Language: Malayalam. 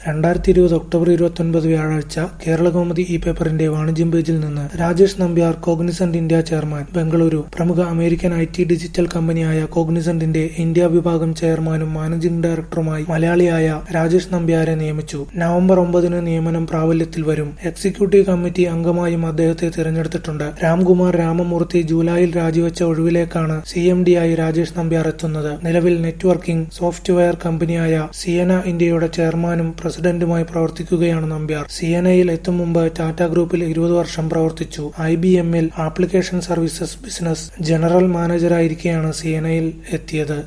രണ്ടായിരത്തി ഇരുപത് ഒക്ടോബർ ഇരുപത്തൊൻപത് വ്യാഴാഴ്ച കേരളകൗമുദി ഈ പേപ്പറിന്റെ വാണിജ്യം പേജിൽ നിന്ന് Rajesh Nambiar Cognizant India chairman Bengaluru പ്രമുഖ അമേരിക്കൻ ഐ ടി ഡിജിറ്റൽ കമ്പനിയായ കോഗ്നിസന്റിന്റെ ഇന്ത്യ വിഭാഗം ചെയർമാനും മാനേജിംഗ് ഡയറക്ടറുമായി മലയാളിയായ രാജേഷ് നമ്പ്യാരെ നിയമിച്ചു നവംബർ ഒമ്പതിന് നിയമനം പ്രാബല്യത്തിൽ വരും എക്സിക്യൂട്ടീവ് കമ്മിറ്റി അംഗമായും അദ്ദേഹത്തെ തിരഞ്ഞെടുത്തിട്ടുണ്ട് രാംകുമാർ രാമമൂർത്തി ജൂലൈയിൽ രാജിവെച്ച ഒഴിവിലേക്കാണ് സി എം ഡി ആയി രാജേഷ് നമ്പ്യാർ എത്തുന്നത് നിലവിൽ നെറ്റ്വർക്കിംഗ് സോഫ്റ്റ്വെയർ കമ്പനിയായ സിയന ഇന്ത്യയുടെ ചെയർമാനും പ്രസിഡന്റുമായി പ്രവർത്തിക്കുകയാണ് നമ്പ്യാർ സിയനയിൽ എത്തും മുമ്പ് ടാറ്റ ഗ്രൂപ്പിൽ ഇരുപത് വർഷം പ്രവർത്തിച്ചു ഐ ബി എമ്മിൽ ആപ്ലിക്കേഷൻ സർവീസസ് ബിസിനസ് ജനറൽ മാനേജറായിരിക്കെയാണ് സിയനയിൽ എത്തിയത്